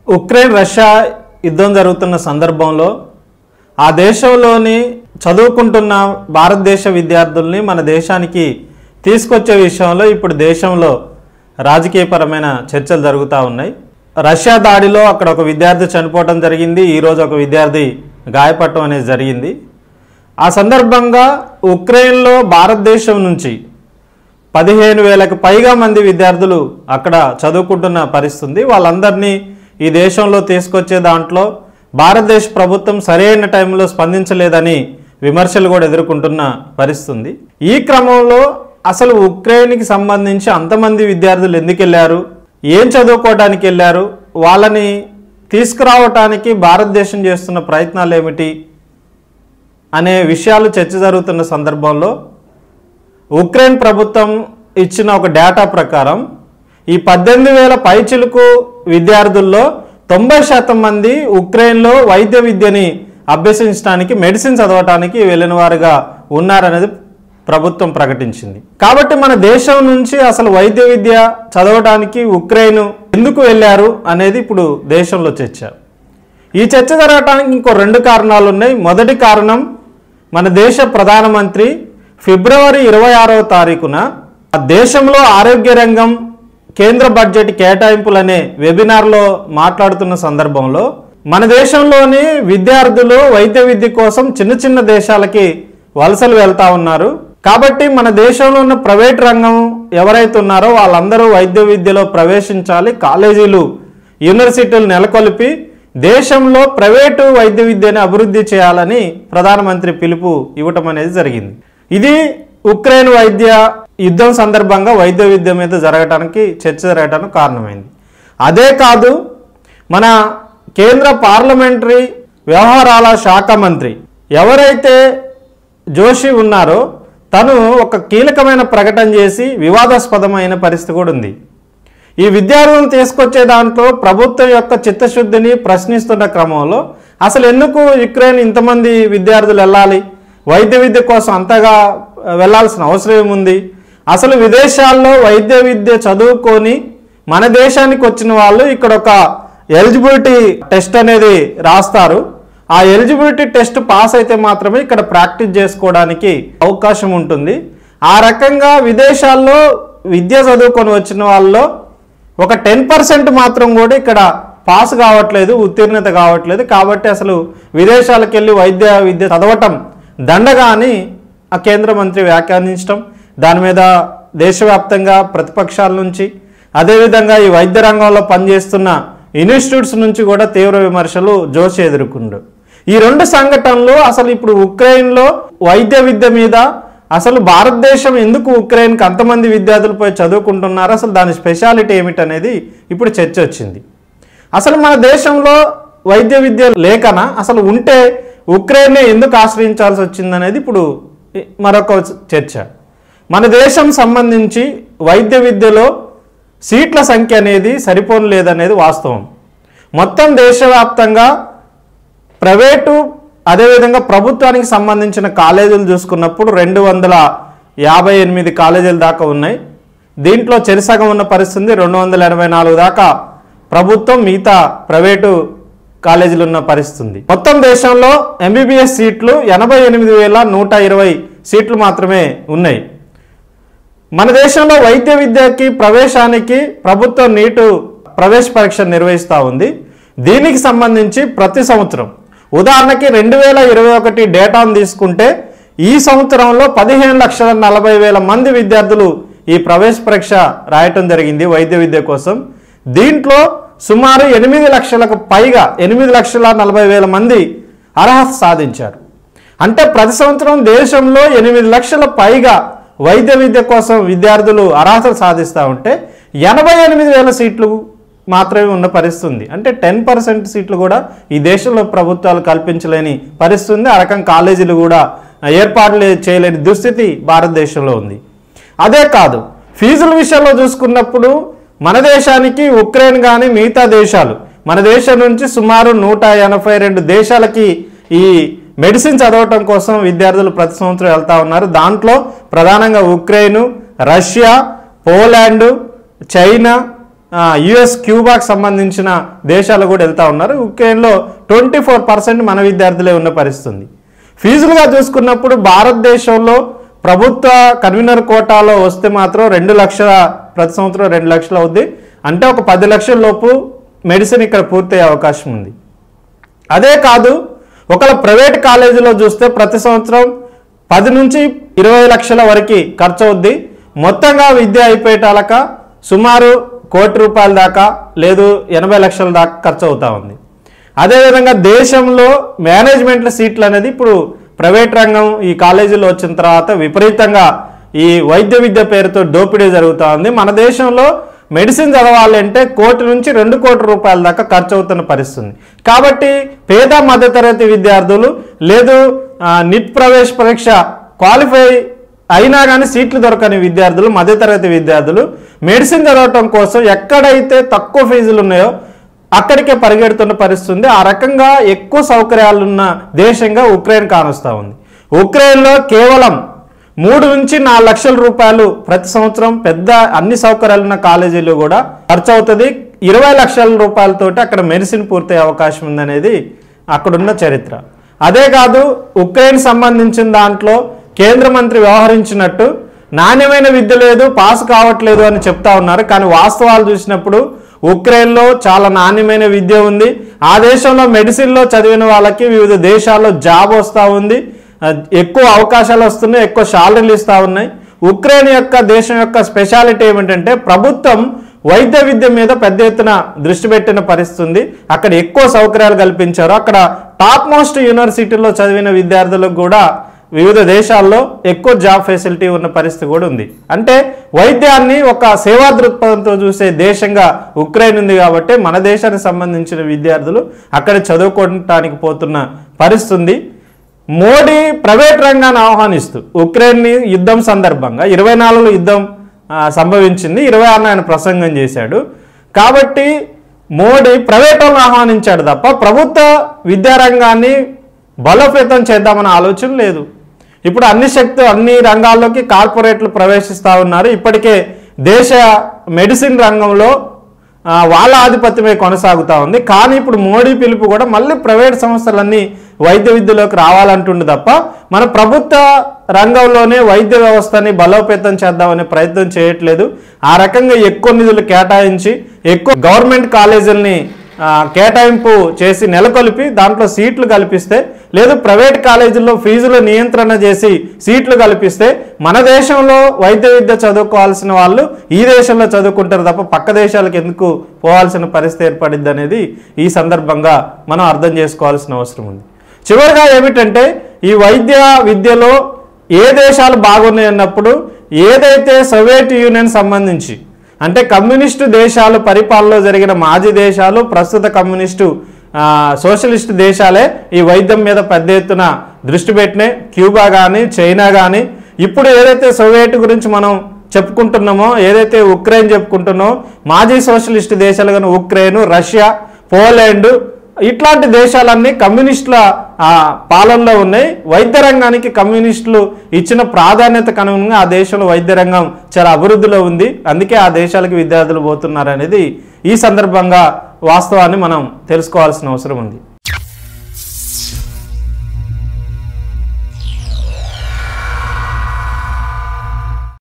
Ukraine Russia యుద్ధం జరుగుతున్న సందర్భంలో ఆ దేశంలోని చదువుకుంటున్న భారతదేశ విద్యార్థుల్ని మన దేశానికి తీసుకొచ్చే విషయంలో ఇప్పుడు దేశంలో రాజకీయపరమైన చర్చలు జరుగుతూ ఉన్నాయి రష్యా దాడిలో అక్కడ ఒక విద్యార్థి చనిపోవడం జరిగింది ఈరోజు ఒక విద్యార్థి గాయపడటం అనేది జరిగింది ఆ సందర్భంగా ఉక్రెయిన్లో భారతదేశం నుంచి పదిహేను వేలకు పైగా మంది విద్యార్థులు అక్కడ చదువుకుంటున్న పరిస్థితి ఉంది వాళ్ళందరినీ ఈ దేశంలో తీసుకొచ్చే దాంట్లో భారతదేశ ప్రభుత్వం సరైన టైంలో స్పందించలేదని విమర్శలు కూడా ఎదుర్కొంటున్న పరిస్థితి ఉంది ఈ క్రమంలో అసలు ఉక్రెయిన్కి సంబంధించి అంతమంది విద్యార్థులు ఎందుకు వెళ్ళారు ఏం చదువుకోవడానికి వెళ్ళారు వాళ్ళని తీసుకురావటానికి భారతదేశం చేస్తున్న ప్రయత్నాలు ఏమిటి అనే విషయాలు చర్చ జరుగుతున్న సందర్భంలో ఉక్రెయిన్ ప్రభుత్వం ఇచ్చిన ఒక డేటా ప్రకారం ఈ పద్దెనిమిది వేల పైచిలుకు విద్యార్థుల్లో తొంభై శాతం మంది ఉక్రెయిన్లో వైద్య విద్యని అభ్యసించడానికి మెడిసిన్ చదవటానికి వెళ్ళిన వారుగా ఉన్నారనేది ప్రభుత్వం ప్రకటించింది కాబట్టి మన దేశం నుంచి అసలు వైద్య విద్య చదవడానికి ఉక్రెయిన్ ఎందుకు వెళ్ళారు అనేది ఇప్పుడు దేశంలో చర్చ ఈ చర్చ జరగడానికి ఇంకో రెండు కారణాలు ఉన్నాయి మొదటి కారణం మన దేశ ప్రధానమంత్రి ఫిబ్రవరి ఇరవై ఆరవ తారీఖున ఆ దేశంలో ఆరోగ్య రంగం కేంద్ర బడ్జెట్ కేటాయింపులు అనే వెబినార్లో మాట్లాడుతున్న సందర్భంలో మన దేశంలోని విద్యార్థులు వైద్య విద్య కోసం చిన్న చిన్న దేశాలకి వలసలు వెళ్తా ఉన్నారు కాబట్టి మన దేశంలో ఉన్న ప్రైవేట్ రంగం ఎవరైతే ఉన్నారో వాళ్ళందరూ వైద్య విద్యలో ప్రవేశించాలి కాలేజీలు యూనివర్సిటీలు నెలకొల్పి దేశంలో ప్రైవేటు వైద్య విద్యని అభివృద్ధి చేయాలని ప్రధానమంత్రి పిలుపు ఇవ్వటం అనేది జరిగింది ఇది ఉక్రెయిన్ వైద్య యుద్ధం సందర్భంగా వైద్య విద్య మీద జరగటానికి చర్చ జరగటానికి కారణమైంది అదే కాదు మన కేంద్ర పార్లమెంటరీ వ్యవహారాల శాఖ మంత్రి ఎవరైతే జోషి ఉన్నారో తను ఒక కీలకమైన ప్రకటన చేసి వివాదాస్పదమైన పరిస్థితి కూడా ఉంది ఈ విద్యార్థులను తీసుకొచ్చే దాంట్లో ప్రభుత్వం యొక్క చిత్తశుద్ధిని ప్రశ్నిస్తున్న క్రమంలో అసలు ఎందుకు యుక్రెయిన్ ఇంతమంది విద్యార్థులు వెళ్ళాలి వైద్య విద్య కోసం అంతగా ఆ, వెళ్ళాల్సిన అవసరం ఏముంది అసలు విదేశాల్లో వైద్య విద్య చదువుకొని మన దేశానికి వచ్చిన వాళ్ళు ఇక్కడ ఒక ఎలిజిబిలిటీ టెస్ట్ అనేది రాస్తారు ఆ ఎలిజిబిలిటీ టెస్ట్ పాస్ అయితే మాత్రమే ఇక్కడ ప్రాక్టీస్ చేసుకోవడానికి అవకాశం ఉంటుంది ఆ రకంగా విదేశాల్లో విద్య చదువుకొని వచ్చిన వాళ్ళలో ఒక టెన్ పర్సెంట్ మాత్రం కూడా ఇక్కడ పాస్ కావట్లేదు ఉత్తీర్ణత కావట్లేదు కాబట్టి అసలు విదేశాలకు వెళ్ళి వైద్య విద్య చదవటం దండగా అని ఆ కేంద్ర మంత్రి వ్యాఖ్యానించడం దాని మీద దేశవ్యాప్తంగా ప్రతిపక్షాల నుంచి అదేవిధంగా ఈ వైద్య రంగంలో పనిచేస్తున్న ఇన్స్టిట్యూట్స్ నుంచి కూడా తీవ్ర విమర్శలు జోషి ఎదుర్కొండు ఈ రెండు సంఘటనలు అసలు ఇప్పుడు ఉక్రెయిన్లో వైద్య విద్య మీద అసలు భారతదేశం ఎందుకు ఉక్రెయిన్కి అంతమంది విద్యార్థులు పోయి చదువుకుంటున్నారు అసలు దాని స్పెషాలిటీ ఏమిటనేది ఇప్పుడు చర్చ వచ్చింది అసలు మన దేశంలో వైద్య విద్య లేకనా అసలు ఉంటే ఉక్రెయిన్నే ఎందుకు ఆశ్రయించాల్సి వచ్చిందనేది ఇప్పుడు మరొక చర్చ మన దేశం సంబంధించి వైద్య విద్యలో సీట్ల సంఖ్య అనేది సరిపోను లేదనేది వాస్తవం మొత్తం దేశవ్యాప్తంగా ప్రైవేటు అదేవిధంగా ప్రభుత్వానికి సంబంధించిన కాలేజీలు చూసుకున్నప్పుడు రెండు వందల యాభై ఎనిమిది కాలేజీల దాకా ఉన్నాయి దీంట్లో చెరిసగం ఉన్న పరిస్థితి రెండు వందల ఎనభై నాలుగు దాకా ప్రభుత్వం మిగతా ప్రైవేటు కాలేజీలు ఉన్న పరిస్థితి ఉంది మొత్తం దేశంలో ఎంబీబీఎస్ సీట్లు ఎనభై ఎనిమిది వేల నూట ఇరవై సీట్లు మాత్రమే ఉన్నాయి మన దేశంలో వైద్య విద్యకి ప్రవేశానికి ప్రభుత్వం నీటు ప్రవేశ పరీక్ష నిర్వహిస్తూ ఉంది దీనికి సంబంధించి ప్రతి సంవత్సరం ఉదాహరణకి రెండు వేల ఇరవై ఒకటి డేటాను తీసుకుంటే ఈ సంవత్సరంలో పదిహేను లక్షల నలభై వేల మంది విద్యార్థులు ఈ ప్రవేశ పరీక్ష రాయటం జరిగింది వైద్య విద్య కోసం దీంట్లో సుమారు ఎనిమిది లక్షలకు పైగా ఎనిమిది లక్షల నలభై వేల మంది అర్హత సాధించారు అంటే ప్రతి సంవత్సరం దేశంలో ఎనిమిది లక్షల పైగా వైద్య విద్య కోసం విద్యార్థులు అర్హతలు సాధిస్తూ ఉంటే ఎనభై ఎనిమిది వేల సీట్లు మాత్రమే ఉన్న పరిస్థితి ఉంది అంటే టెన్ పర్సెంట్ సీట్లు కూడా ఈ దేశంలో ప్రభుత్వాలు కల్పించలేని పరిస్థితి ఉంది ఆ రకం కాలేజీలు కూడా ఏర్పాట్లు చేయలేని దుస్థితి భారతదేశంలో ఉంది అదే కాదు ఫీజుల విషయంలో చూసుకున్నప్పుడు మన దేశానికి ఉక్రెయిన్ కానీ మిగతా దేశాలు మన దేశం నుంచి సుమారు నూట ఎనభై రెండు దేశాలకి ఈ మెడిసిన్ చదవటం కోసం విద్యార్థులు ప్రతి సంవత్సరం వెళ్తా ఉన్నారు దాంట్లో ప్రధానంగా Ukraine Russia Poland China US క్యూబాకు సంబంధించిన దేశాలు కూడా వెళ్తా ఉన్నారు ఉక్రెయిన్లో ట్వంటీ ఫోర్ పర్సెంట్ మన విద్యార్థులే ఉన్న పరిస్థితి ఉంది ఫీజులుగా చూసుకున్నప్పుడు భారతదేశంలో ప్రభుత్వ కన్వీనర్ కోటాలో వస్తే మాత్రం రెండు లక్షల ప్రతి సంవత్సరం రెండు లక్షలు అవుద్ది అంటే ఒక పది లక్షల లోపు మెడిసిన్ ఇక్కడ పూర్తయ్యే అవకాశం ఉంది అదే కాదు ఒకవేళ ప్రైవేట్ కాలేజీలో చూస్తే ప్రతి సంవత్సరం పది నుంచి ఇరవై లక్షల వరకు ఖర్చు అవుద్ది మొత్తంగా విద్య అయిపోయేటాలక సుమారు కోటి రూపాయల దాకా లేదు ఎనభై లక్షల దాకా ఖర్చు అవుతా ఉంది అదేవిధంగా దేశంలో మేనేజ్మెంట్ల సీట్లు అనేది ఇప్పుడు ప్రైవేట్ రంగం ఈ కాలేజీలో వచ్చిన తర్వాత విపరీతంగా ఈ వైద్య విద్య పేరుతో దోపిడీ జరుగుతూ ఉంది మన దేశంలో మెడిసిన్ చదవాలంటే కోటి నుంచి రెండు కోట్ల రూపాయల దాకా ఖర్చు అవుతున్న పరిస్థితి ఉంది కాబట్టి పేద మధ్యతరగతి విద్యార్థులు లేదు ఆ, నిట్ ప్రవేశ పరీక్ష క్వాలిఫై అయినా కానీ సీట్లు దొరకని విద్యార్థులు మధ్యతరగతి విద్యార్థులు మెడిసిన్ చదవటం కోసం ఎక్కడైతే తక్కువ ఫీజులు ఉన్నాయో అక్కడికే పరిగెడుతున్న పరిస్థితి ఉంది ఆ రకంగా ఎక్కువ సౌకర్యాలున్న దేశంగా ఉక్రెయిన్ కానొస్తా ఉంది ఉక్రెయిన్లో కేవలం మూడు నుంచి నాలుగు లక్షల రూపాయలు ప్రతి సంవత్సరం పెద్ద అన్ని సౌకర్యాలు ఉన్న కాలేజీలు కూడా ఖర్చు అవుతుంది ఇరవై లక్షల రూపాయలతోటి అక్కడ మెడిసిన్ పూర్తయ్యే అవకాశం ఉందనేది అక్కడున్న చరిత్ర అదే కాదు ఉక్రెయిన్ సంబంధించిన దాంట్లో కేంద్ర మంత్రి వ్యవహరించినట్టు నాణ్యమైన విద్య లేదు పాస్ కావట్లేదు అని చెప్తా ఉన్నారు కానీ వాస్తవాలు చూసినప్పుడు ఉక్రెయిన్లో చాలా నాణ్యమైన విద్య ఉంది ఆ దేశంలో మెడిసిన్లో చదివిన వాళ్ళకి వివిధ దేశాల్లో జాబ్ వస్తూ ఉంది ఆ, ఎక్కువ అవకాశాలు వస్తున్నాయి ఎక్కువ శాలరీలు ఇస్తూ ఉన్నాయి ఉక్రెయిన్ యొక్క దేశం యొక్క స్పెషాలిటీ ఏమిటంటే ప్రభుత్వం వైద్య విద్య మీద పెద్ద ఎత్తున దృష్టి పెట్టిన పరిస్థితి ఉంది అక్కడ ఎక్కువ సౌకర్యాలు కల్పించారు అక్కడ టాప్ మోస్ట్ యూనివర్సిటీలో చదివిన విద్యార్థులకు కూడా వివిధ దేశాల్లో ఎక్కువ జాబ్ ఫెసిలిటీ ఉన్న పరిస్థితి కూడా ఉంది అంటే వైద్యాన్ని ఒక సేవా దృక్పథంతో చూసే దేశంగా ఉక్రెయిన్ ఉంది కాబట్టి మన దేశానికి సంబంధించిన విద్యార్థులు అక్కడ చదువుకోవటానికి పోతున్న పరిస్థితి ఉంది మోడీ ప్రైవేట్ రంగాన్ని ఆహ్వానిస్తూ ఉక్రెయిన్ని యుద్ధం సందర్భంగా ఇరవై నాలుగులో యుద్ధం ఆ, సంభవించింది ఇరవై ఆరున ఆయన ప్రసంగం చేశాడు కాబట్టి మోడీ ప్రైవేట్ వాళ్ళని ఆహ్వానించాడు తప్ప ప్రభుత్వ విద్యారంగాన్ని బలోపేతం చేద్దామన్న ఆలోచన లేదు ఇప్పుడు అన్ని శక్తి అన్ని రంగాల్లోకి కార్పొరేట్లు ప్రవేశిస్తూ ఉన్నారు ఇప్పటికే దేశ మెడిసిన్ రంగంలో ఆ, వాళ్ళ ఆధిపత్యమే కొనసాగుతూ ఉంది కానీ ఇప్పుడు మోడీ పిలుపు కూడా మళ్ళీ ప్రైవేట్ సంస్థలన్నీ వైద్య విద్యలోకి రావాలంటుండు తప్ప మన ప్రభుత్వ రంగంలోనే వైద్య వ్యవస్థని బలోపేతం చేద్దామనే ప్రయత్నం చేయట్లేదు ఆ రకంగా ఎక్కువ నిధులు కేటాయించి ఎక్కువ గవర్నమెంట్ కాలేజీలని ఆ, కేటాయింపు చేసి నెలకొల్పి దాంట్లో సీట్లు కల్పిస్తే లేదు ప్రైవేట్ కాలేజీల్లో ఫీజుల నియంత్రణ చేసి సీట్లు కల్పిస్తే మన దేశంలో వైద్య విద్య చదువుకోవాల్సిన వాళ్ళు ఈ దేశంలో చదువుకుంటారు తప్ప పక్క దేశాలకు ఎందుకు పోవాల్సిన పరిస్థితి ఏర్పడింది అనేది ఈ సందర్భంగా మనం అర్థం చేసుకోవాల్సిన అవసరం ఉంది చివరిగా ఏమిటంటే ఈ వైద్య విద్యలో ఏ దేశాలు బాగున్నాయి అన్నప్పుడు ఏదైతే సోవియట్ యూనియన్ సంబంధించి అంటే కమ్యూనిస్టు దేశాలు పరిపాలనలో జరిగిన మాజీ దేశాలు ప్రస్తుత కమ్యూనిస్టు ఆ, సోషలిస్ట్ దేశాలే ఈ వైద్యం మీద పెద్ద ఎత్తున దృష్టి పెట్టినాయి క్యూబా కానీ చైనా కానీ ఇప్పుడు ఏదైతే సోవియట్ గురించి మనం చెప్పుకుంటున్నామో ఏదైతే ఉక్రెయిన్ చెప్పుకుంటున్నామో మాజీ సోషలిస్ట్ దేశాలు కానీ ఉక్రెయిన్ రష్యా పోలాండ్ ఇట్లాంటి దేశాలన్నీ కమ్యూనిస్టుల ఆ, పాలనలో ఉన్నాయి వైద్య రంగానికి కమ్యూనిస్టులు ఇచ్చిన ప్రాధాన్యతకు అనుగుణంగా ఆ దేశంలో వైద్య రంగం చాలా అభివృద్ధిలో ఉంది అందుకే ఆ దేశాలకు విద్యార్థులు పోతున్నారు అనేది ఈ సందర్భంగా వాస్తవాన్ని మనం తెలుసుకోవాల్సిన అవసరం ఉంది